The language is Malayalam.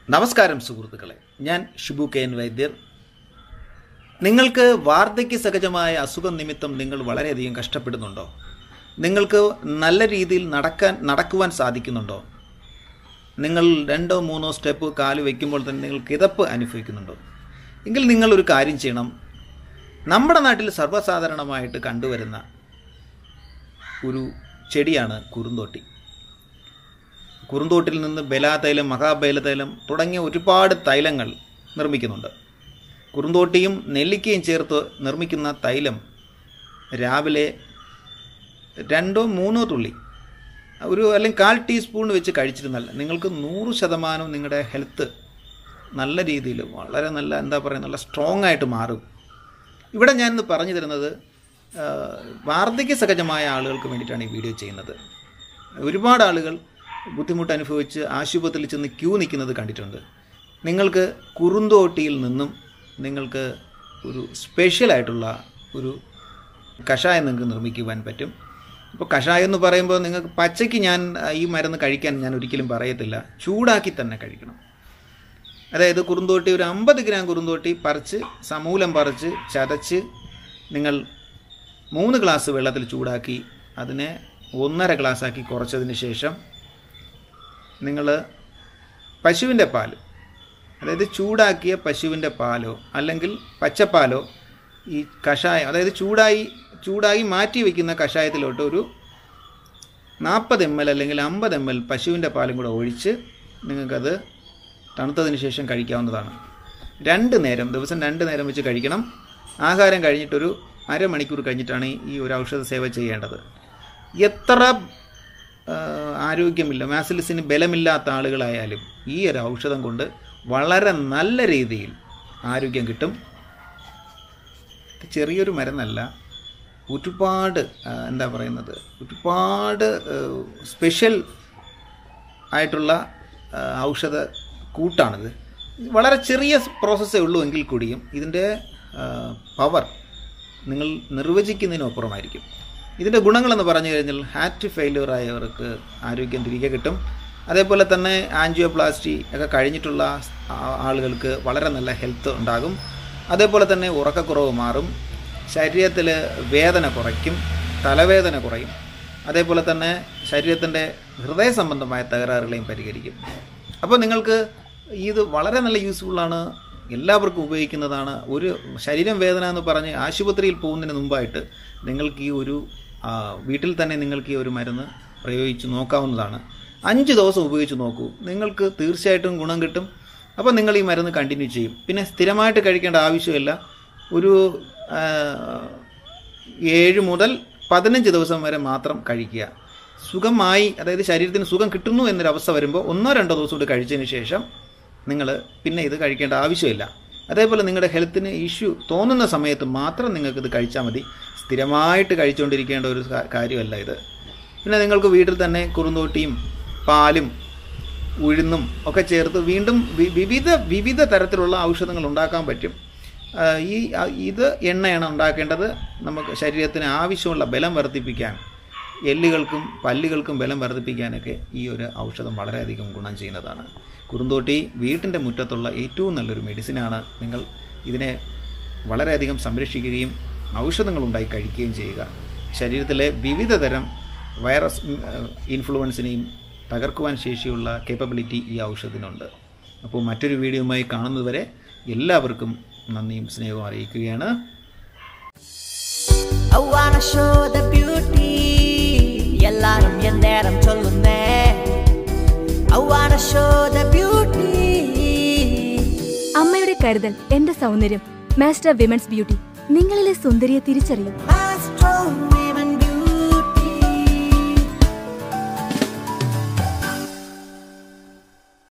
നമസ്കാരം സുഹൃത്തുക്കളെ ഞാൻ ഷിബു കെ എൻ വൈദ്യർ നിങ്ങൾക്ക് വാർദ്ധക്യ സഹജമായ അസുഖം നിമിത്തം നിങ്ങൾ വളരെയധികം കഷ്ടപ്പെടുന്നുണ്ടോ നിങ്ങൾക്ക് നല്ല രീതിയിൽ നടക്കാൻ നടക്കുവാൻ സാധിക്കുന്നുണ്ടോ നിങ്ങൾ രണ്ടോ മൂന്നോ സ്റ്റെപ്പ് കാല് വയ്ക്കുമ്പോൾ തന്നെ നിങ്ങൾ കിതപ്പ് അനുഭവിക്കുന്നുണ്ടോ എങ്കിൽ നിങ്ങൾ ഒരു കാര്യം ചെയ്യണം നമ്മുടെ നാട്ടിൽ സർവ്വസാധാരണമായിട്ട് കണ്ടുവരുന്ന ഒരു ചെടിയാണ് കുറുന്തോട്ടി കുറുന്തോട്ടിൽ നിന്ന് ബലാതൈലം മഹാബൈലതൈലം തുടങ്ങിയ ഒരുപാട് തൈലങ്ങൾ നിർമ്മിക്കുന്നുണ്ട് കുറുന്തോട്ടിയും നെല്ലിക്കയും ചേർത്ത് നിർമ്മിക്കുന്ന തൈലം രാവിലെ രണ്ടോ മൂന്നോ തുള്ളി ഒരു അല്ലെങ്കിൽ കാൽ ടീസ്പൂൺ വെച്ച് കഴിച്ചിരുന്നാൽ നിങ്ങൾക്ക് നൂറ് ശതമാനം നിങ്ങളുടെ ഹെൽത്ത് നല്ല രീതിയിൽ വളരെ നല്ല എന്താ പറയുക നല്ല സ്ട്രോങ് ആയിട്ട് മാറും ഇവിടെ ഞാൻ ഇന്ന് പറഞ്ഞു തരുന്നത് ആ, വാർദ്ധക്യ സഹജമായ ആളുകൾക്ക് വേണ്ടിയിട്ടാണ് ഈ വീഡിയോ ചെയ്യുന്നത് ഒരുപാട് ആളുകൾ ബുദ്ധിമുട്ട് അനുഭവിച്ച് ആശുപത്രിയിൽ ചെന്ന് ക്യൂ നിൽക്കുന്നത് കണ്ടിട്ടുണ്ട് നിങ്ങൾക്ക് കുറുന്തോട്ടിയിൽ നിന്നും നിങ്ങൾക്ക് ഒരു സ്പെഷ്യലായിട്ടുള്ള ഒരു കഷായം നിങ്ങൾക്ക് നിർമ്മിക്കുവാൻ പറ്റും ഇപ്പോൾ കഷായം എന്ന് പറയുമ്പോൾ നിങ്ങൾക്ക് പച്ചയ്ക്ക് ഞാൻ ആ, ഈ മരുന്ന് കഴിക്കാൻ ഞാൻ ഒരിക്കലും പറയത്തില്ല ചൂടാക്കി തന്നെ കഴിക്കണം അതായത് കുറുന്തോട്ടി ഒരു അമ്പത് ഗ്രാം കുറുന്തോട്ടി പറിച്ച് സമൂലം പറിച്ച് ചതച്ച് നിങ്ങൾ മൂന്ന് ഗ്ലാസ് വെള്ളത്തിൽ ചൂടാക്കി അതിനെ ഒന്നര ഗ്ലാസ്സാക്കി കുറച്ചതിന് ശേഷം നിങ്ങൾ പശുവിൻ്റെ പാൽ അതായത് ചൂടാക്കിയ പശുവിൻ്റെ പാലോ അല്ലെങ്കിൽ പച്ചപ്പാലോ ഈ കഷായം അതായത് ചൂടായി ചൂടായി മാറ്റി വയ്ക്കുന്ന കഷായത്തിലോട്ട് ഒരു നാൽപ്പത് എം എൽ അല്ലെങ്കിൽ അമ്പത് എം എൽ പശുവിൻ്റെ പാലും കൂടെ ഒഴിച്ച് നിങ്ങൾക്കത് തണുത്തതിന് ശേഷം കഴിക്കാവുന്നതാണ് രണ്ട് നേരം ദിവസം രണ്ട് നേരം വെച്ച് കഴിക്കണം ആഹാരം കഴിഞ്ഞിട്ടൊരു അരമണിക്കൂർ കഴിഞ്ഞിട്ടാണ് ഈ ഒരു ഔഷധ സേവ ചെയ്യേണ്ടത് എത്ര ആ, ആരോഗ്യമില്ല മാസിലിസിന് ബലമില്ലാത്ത ആളുകളായാലും ഈ ഒരു ഔഷധം കൊണ്ട് വളരെ നല്ല രീതിയിൽ ആരോഗ്യം കിട്ടും ഇത് ചെറിയൊരു മരുന്നല്ല ഒരുപാട് ആ, എന്താ പറയുന്നത് ഒരുപാട് ആ, സ്പെഷ്യൽ ആയിട്ടുള്ള ആ, ഔഷധ കൂട്ടാണിത് വളരെ ചെറിയ പ്രോസസ്സേ ഉള്ളൂ എങ്കിൽ കൂടിയും ഇതിൻ്റെ പവർ നിങ്ങൾ നിർവചിക്കുന്നതിനപ്പുറമായിരിക്കും ഇതിൻ്റെ ഗുണങ്ങളെന്ന് പറഞ്ഞു കഴിഞ്ഞാൽ ഹാർട്ട് ഫെയിലിയർ ആയവർക്ക് ആരോഗ്യം തിരികെ കിട്ടും അതേപോലെ തന്നെ ആൻജിയോപ്ലാസ്റ്റി ഒക്കെ കഴിഞ്ഞിട്ടുള്ള ആ- ആളുകൾക്ക് വളരെ നല്ല ഹെൽത്ത് ഉണ്ടാകും അതേപോലെ തന്നെ ഉറക്കക്കുറവ് മാറും ശരീരത്തിൽ വേദന കുറയ്ക്കും തലവേദന കുറയും അതേപോലെ തന്നെ ശരീരത്തിൻ്റെ ഹൃദയ സംബന്ധമായ തകരാറുകളെയും പരിഹരിക്കും അപ്പോൾ നിങ്ങൾക്ക് ഇത് വളരെ നല്ല യൂസ്ഫുള്ളാണ് എല്ലാവർക്കും ഉപയോഗിക്കുന്നതാണ് ഒരു ശരീരം വേദന എന്ന് പറഞ്ഞ് ആശുപത്രിയിൽ പോകുന്നതിന് മുമ്പായിട്ട് നിങ്ങൾക്ക് ഈ ഒരു ആ, വീട്ടിൽ തന്നെ നിങ്ങൾക്ക് ഈ ഒരു മരുന്ന് പ്രയോഗിച്ച് നോക്കാവുന്നതാണ് അഞ്ച് ദിവസം ഉപയോഗിച്ച് നോക്കൂ നിങ്ങൾക്ക് തീർച്ചയായിട്ടും ഗുണം കിട്ടും അപ്പോൾ നിങ്ങൾ ഈ മരുന്ന് കണ്ടിന്യൂ ചെയ്യും പിന്നെ സ്ഥിരമായിട്ട് കഴിക്കേണ്ട ആവശ്യമില്ല ഒരു ആ, ഏഴ് മുതൽ പതിനഞ്ച് ദിവസം വരെ മാത്രം കഴിക്കുക സുഖമായി അതായത് ശരീരത്തിന് സുഖം കിട്ടുന്നു എന്നൊരവസ്ഥ വരുമ്പോൾ ഒന്നോ രണ്ടോ ദിവസം കൂടി കഴിച്ചതിന് ശേഷം നിങ്ങൾ പിന്നെ ഇത് കഴിക്കേണ്ട ആവശ്യമില്ല അതേപോലെ നിങ്ങളുടെ ഹെൽത്തിന് ഇഷ്യൂ തോന്നുന്ന സമയത്ത് മാത്രം നിങ്ങൾക്ക് ഇത് കഴിച്ചാൽ മതി സ്ഥിരമായിട്ട് കഴിച്ചുകൊണ്ടിരിക്കേണ്ട ഒരു കാ- കാര്യമല്ല ഇത് പിന്നെ നിങ്ങൾക്ക് വീട്ടിൽ തന്നെ കുറുന്തോട്ടിയും പാലും ഉഴുന്നും ഒക്കെ ചേർത്ത് വീണ്ടും വി- വിവിധ വിവിധ തരത്തിലുള്ള ഔഷധങ്ങൾ ഉണ്ടാക്കാൻ പറ്റും ആ, ഈ ആ, ഇത് എണ്ണയാണ് ഉണ്ടാക്കേണ്ടത് നമുക്ക് ശരീരത്തിന് ആവശ്യമുള്ള ബലം വർദ്ധിപ്പിക്കാൻ എല്ലുകൾക്കും പല്ലുകൾക്കും ബലം വർദ്ധിപ്പിക്കാനൊക്കെ ഈ ഒരു ഔഷധം വളരെയധികം ഗുണം ചെയ്യുന്നതാണ് കുറുന്തോട്ടി വീട്ടിൻ്റെ മുറ്റത്തുള്ള ഏറ്റവും നല്ലൊരു മെഡിസിനാണ് നിങ്ങൾ ഇതിനെ വളരെയധികം സംരക്ഷിക്കുകയും ഔഷധങ്ങൾ ഉണ്ടായി കഴിക്കുകയും ചെയ്യുക ശരീരത്തിലെ വിവിധ തരം വൈറസ് ഉം, ഏഹ്, ഇൻഫ്ലുവൻസിനെയും തകർക്കുവാൻ ശേഷിയുള്ള കേപ്പബിലിറ്റി ഈ ഔഷധത്തിനുണ്ട് അപ്പോൾ മറ്റൊരു വീഡിയോയുമായി കാണുന്നതുവരെ എല്ലാവർക്കും നന്ദിയും സ്നേഹവും അറിയിക്കുകയാണ് I wanna show the beauty எல்லாரும் என் நேரம் சொல்லுமே I wanna show the beauty അമ്മയുടെ കരുതൽ എന്റെ സൗന്ദര്യം മാസ്റ്റർ വിമൻസ് ബ്യൂട്ടി നിങ്ങളിലെ സുന്ദരിയെ തിരിച്ചറിയും I